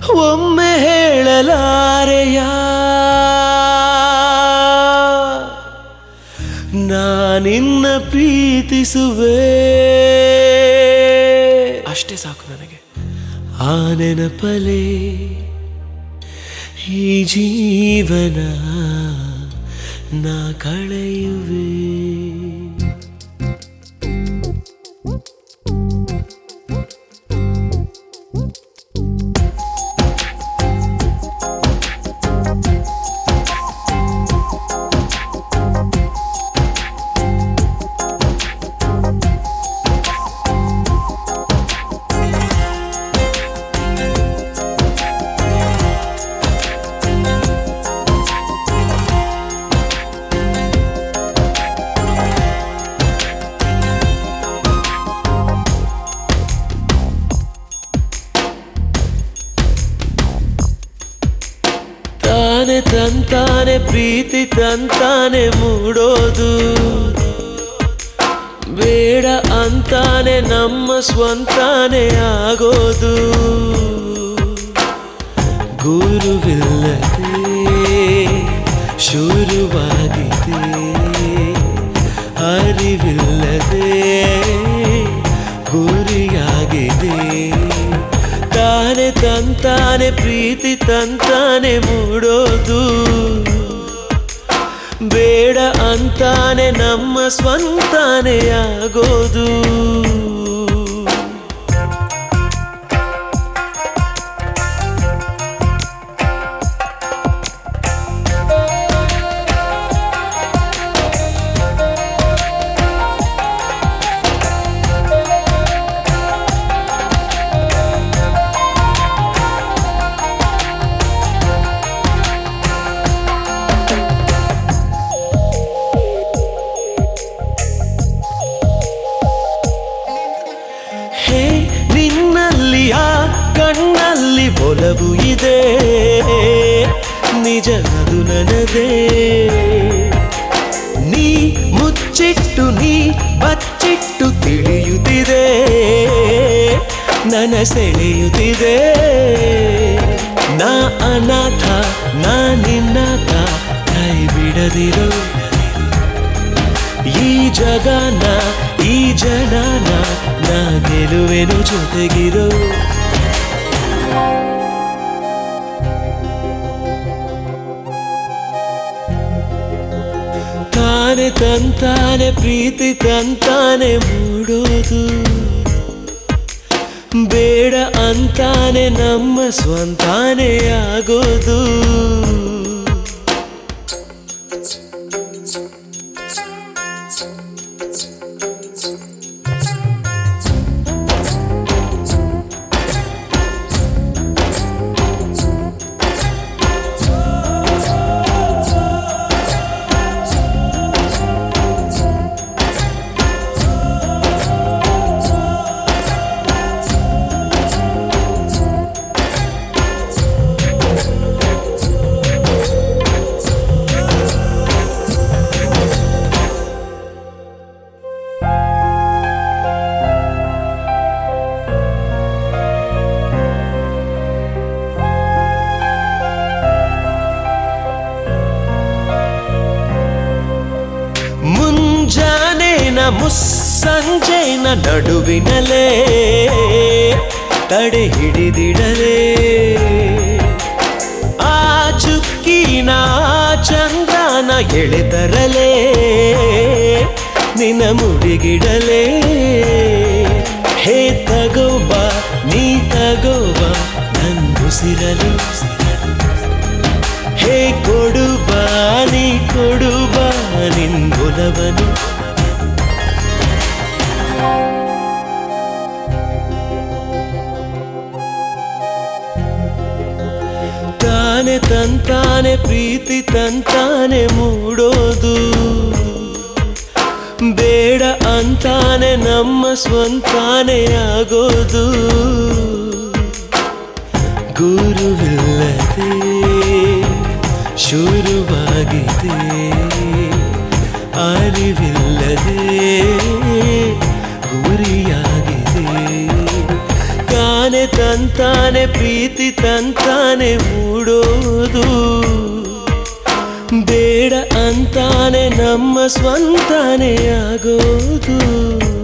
ಒಮ್ಮೆ ಹೇಳಲಾರೆಯ ನಾನಿನ್ನ ಪ್ರೀತಿಸುವೆ ಅಷ್ಟೇ ಸಾಕು ನನಗೆ ಆ ನೆನಪಲೆ ಈ ಜೀವನ ನಾ ಕಳೆಯುವೆ ತಾನೆ ತಂತಾನೆ ಪ್ರೀತಿ ತಂತಾನೆ ಮೂಡೋದು ಬೇಡ ಅಂತಾನೆ ನಮ್ಮ ಸ್ವಂತಾನೆ ಆಗೋದು ಗುರುವಿಲ್ಲದೆ ಶುರುವಾಗಿದೆ ಅರಿವಿಲ್ಲದೆ ಗುರಿಯಾಗಿದೆ ತಾನೆ ತಂತಾನೆ ಪ್ರೀತಿ ತಂತಾನೆ ಮೂಡೋದು ಬೇಡ ಅಂತಾನೆ ನಮ್ಮ ಸ್ವಂತಾನೆ ಆಗೋದು ಹೇ ನಿನ್ನಲ್ಲಿ ಆ ಕಣ್ಣಲ್ಲಿ ಒಲವು ಇದೆ ನಿಜ ಅದು ನನದೇ ನೀ ಮುಚ್ಚಿಟ್ಟು ನೀ ಬಚ್ಚಿಟ್ಟು ತಿಳಿಯುತ್ತಿದೆ ನನ್ನ ಸೆಳೆಯುತ್ತಿದೆ ನಾ ಅನಾಥ ನಾ ನಿನ್ನಾಥ ಕೈ ಬಿಡದಿರೋ ಈ ಜಗನ ಈ ಜನನ ನಾ ಗೆಲುವೆನು ಜೊತೆಗಿರೋ ತಾನೆ ತಂತಾನೆ ಪ್ರೀತಿ ತಂತಾನೆ ಮೂಡೋದು ಬೇಡ ಅಂತಾನೆ ನಮ್ಮ ಸ್ವಂತಾನೆ ಆಗೋದು ಮುಂಜಾನೇನ ಮುಸ್ಸಂಜೆನ ನಡುವಿನಲೇ ತಡೆ ಹಿಡಿದಿಡಲೇ ಆ ಚುಕ್ಕಿನ ಚಂದ್ರನ ಎಳೆತರಲೇ ನಿನ್ನ ಮುಡಿಗಿಡಲೇ ಹೇ ತಗೋಬ ನೀ ತಗೋಬ ನಂದುಸಿರಲು ಹೇ ಕೊಡುಬ ನೀ ಕೊಡುಬ ನಿನ್ಗೊಲವನು ತಾನೆ ತಂತಾನೆ ಪ್ರೀತಿ ತಂತಾನೆ ಮೂಡೋದು ಬೇಡ ಅಂತಾನೆ ನಮ್ಮ ಸ್ವಂತಾನೆ ಆಗೋದು ಗುರುವಿಲ್ಲದೆ ಶುರುವಾಗಿದೆ ಅರಿವಿಲ್ಲದೆ ಗುರಿಯಾಗಿದೆ ಕಾನೆ ತಾನೆ ತಂತಾನೆ ಪ್ರೀತಿ ತಂತಾನೆ ಮೂಡೋದು ಬೇಡ ಅಂತಾನೆ ನಮ್ಮ ಸ್ವಂತಾನೆ ಆಗೋದು